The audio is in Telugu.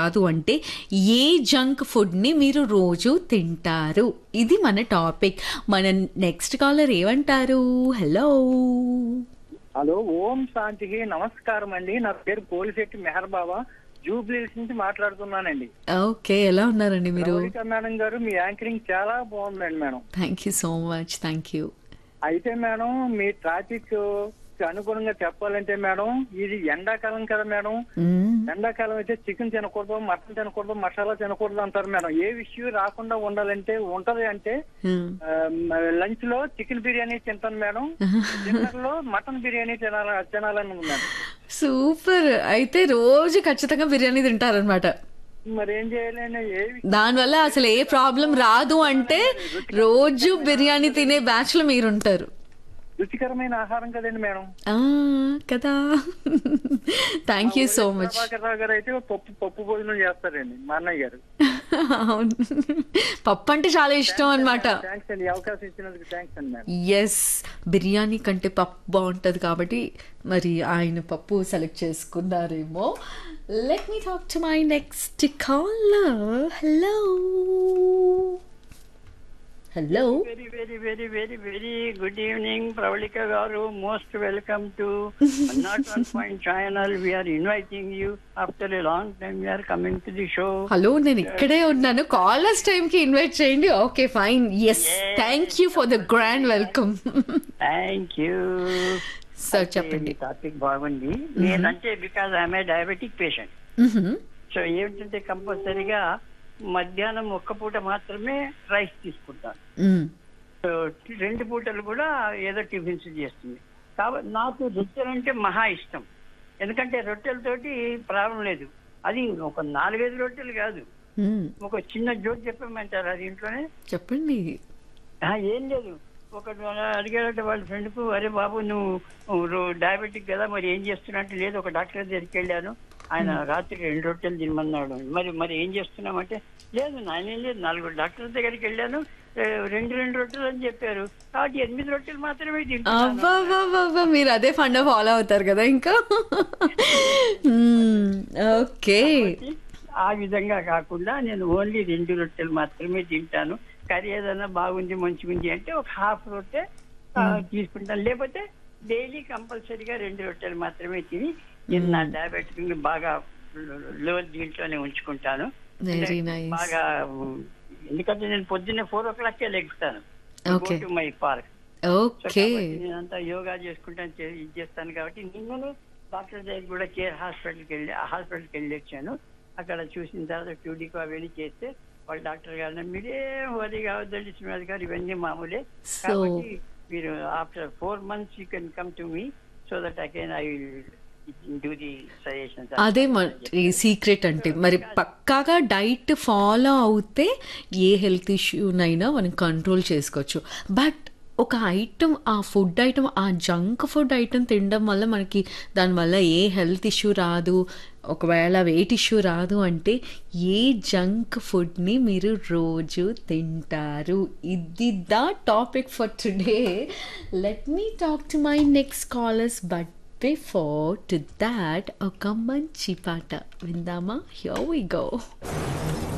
రాదు అంటే ఏ జంక్ ఫుడ్ని మీరు రోజు తింటారు ఇది మన టాపిక్ మన నెక్స్ట్ కాలర్ ఏమంటారు హలో హలో ఓం శాంతికి నమస్కారం అండి నా పేరు పోలిశెట్టి మెహర్ బాబా జూబ్లీస్ నుంచి మాట్లాడుతున్నానండి ఓకే ఎలా ఉన్నారండి మీరు రవళిక మేడం గారు మీ యాంకరింగ్ చాలా బాగుందండి madam thank you so much thank you అయితే మేడం మీ ట్రాఫిక్ అనుగుణంగా చెప్పాలంటే మేడం ఇది ఎండాకాలం కదా మేడం ఎండాకాలం అయితే చికెన్ తినకూడదు మటన్ తినకూడదు మసాలా తినకూడదు అంటారు మేడం ఏ విషయం రాకుండా ఉండాలంటే ఉంటది అంటే లంచ్ లో చికెన్ బిర్యానీ తింటాను మేడం డిన్నర్ లో మటన్ బిర్యానీ తినాల తినాలని ఉంది మేడం సూపర్ అయితే రోజు ఖచ్చితంగా బిర్యానీ తింటారనమాట మరి ఏం చేయాలని ఏ విషయం దానివల్ల అసలు ఏ ప్రాబ్లం రాదు అంటే రోజు బిర్యానీ తినే బ్యాచ్ లో మీరుంటారు రుచికరమైన ఆహారం కదండి మేడం ఆ, కదా thank you so much Prabhakar Rao గారు అయితే పప్పు పప్పు భోజనం చేస్తారండి మా అన్నయ్య గారు అవును పప్పు అంటే చాలా ఇష్టం అనమాట థ్యాంక్స్ అండి ఈ అవకాశం ఇచ్చినందుకు థ్యాంక్స్ అండి మేడం ఎస్ బిర్యానీ కంటే పప్పు బాగుంటుంది కాబట్టి మరి ఆయన పప్పు సెలెక్ట్ చేసుకున్నారేమో let me talk to my next caller hello hello very very very very very good evening Pravallika గారు most welcome to not one point channel we are inviting you after a long time we are coming to the show hello నేను ఇక్కడే ఉన్నాను కాలర్స్ టైంకి ఇన్వైట్ చేయండి okay fine yes thank you for the grand welcome thank you sir చెప్పండి టాపిక్ బాగుంది నేనంటే because I'm A diabetic patient so ఏమిటంటే కంపల్సరీగా మధ్యాహ్నం ఒక్క పూట మాత్రమే రైస్ తీసుకుంటాను సో రెండు పూటలు కూడా ఏదో టిఫిన్స్ చేస్తుంది కాబట్టి నాకు రొట్టెలు అంటే మహా ఇష్టం ఎందుకంటే రొట్టెలతోటి ప్రాబ్లం లేదు అది ఒక నాలుగైదు రొట్టెలు కాదు ఒక చిన్న జోక్ చెప్పమంటారు అది ఇంట్లోనే చెప్పండి ఆ, ఏం లేదు ఒక అడిగాడట వాళ్ళ ఫ్రెండ్ కు అరే బాబు నువ్వు డయాబెటిక్ కదా మరి ఏం చేస్తున్నా అంటే లేదు ఒక డాక్టర్ దగ్గరికి వెళ్ళాను ఆయన రాత్రి రెండు రొట్టెలు తినమన్నాడు మరి మరి ఏం చేస్తున్నామంటే లేదు నాయనేం లేదు నాలుగు డాక్టర్ దగ్గరికి వెళ్ళాను ఏ, రెండు రెండు రొట్టెలు అని చెప్పారు కాబట్టి ఎనిమిది రొట్టెలు మాత్రమే తింటున్నాను అబ్బా మీరు అదే ఫండ్ ఫాలో అవుతారు కదా ఇంకా ఓకే ఆ విధంగా కాకుండా నేను ఓన్లీ రెండు రొట్టెలు మాత్రమే తింటాను కర్రీ ఏదైనా బాగుంది మంచిగుంది అంటే ఒక హాఫ్ రొట్టె ఆ, తీసుకుంటాను లేకపోతే డైలీ కంపల్సరీగా రెండు రొట్టెలు మాత్రమే తిని నేను నా డయాబెటిక్ ని బాగా లో దీంట్లోనే ఉంచుకుంటాను వెరీ నైస్ బాగా ఉమ్, ఎందుకంటే నేను పొద్దున్నే ఫోర్ ఓ క్లాక్ లెగుస్తాను Okay. To my park okay నేనంతా యోగా చేసుకుంటాను చే- ఇది చేస్తాను కాబట్టి నిన్ననే డాక్టర్ దగ్గర కూడా కేర్ హాస్పిటల్కి వెళ్ళి హాస్పిటల్కి వెళ్ళి వచ్చాను అక్కడ చూసిన తర్వాత ట్యూడికో అవన్నీ చేస్తే వాళ్ళ డాక్టర్ గారు మీరేం వరి కావద్దండి శ్రీనివాస్ గారు ఇవన్నీ మామూలే So- కాబట్టి మీరు after four months you can come to me so that again I will do the suggestions అదే మరి సీక్రెట్ అంటే మరి పక్కాగా డైట్ ఫాలో అవుతే ఏ హెల్త్ ఇష్యూనైనా మనం కంట్రోల్ చేసుకోవచ్చు బట్ ఒక ఐటమ్ ఆ ఫుడ్ ఐటమ్ ఆ జంక్ ఫుడ్ ఐటమ్ తినడం వల్ల మనకి దానివల్ల ఏ హెల్త్ ఇష్యూ రాదు ఒకవేళ వెయిట్ ఇష్యూ రాదు అంటే ఏ జంక్ ఫుడ్ని మీరు రోజు తింటారు ఇది the topic for today let me talk to my next callers but before to that ఒక మంచి పాట విందామా హియర్ వి గో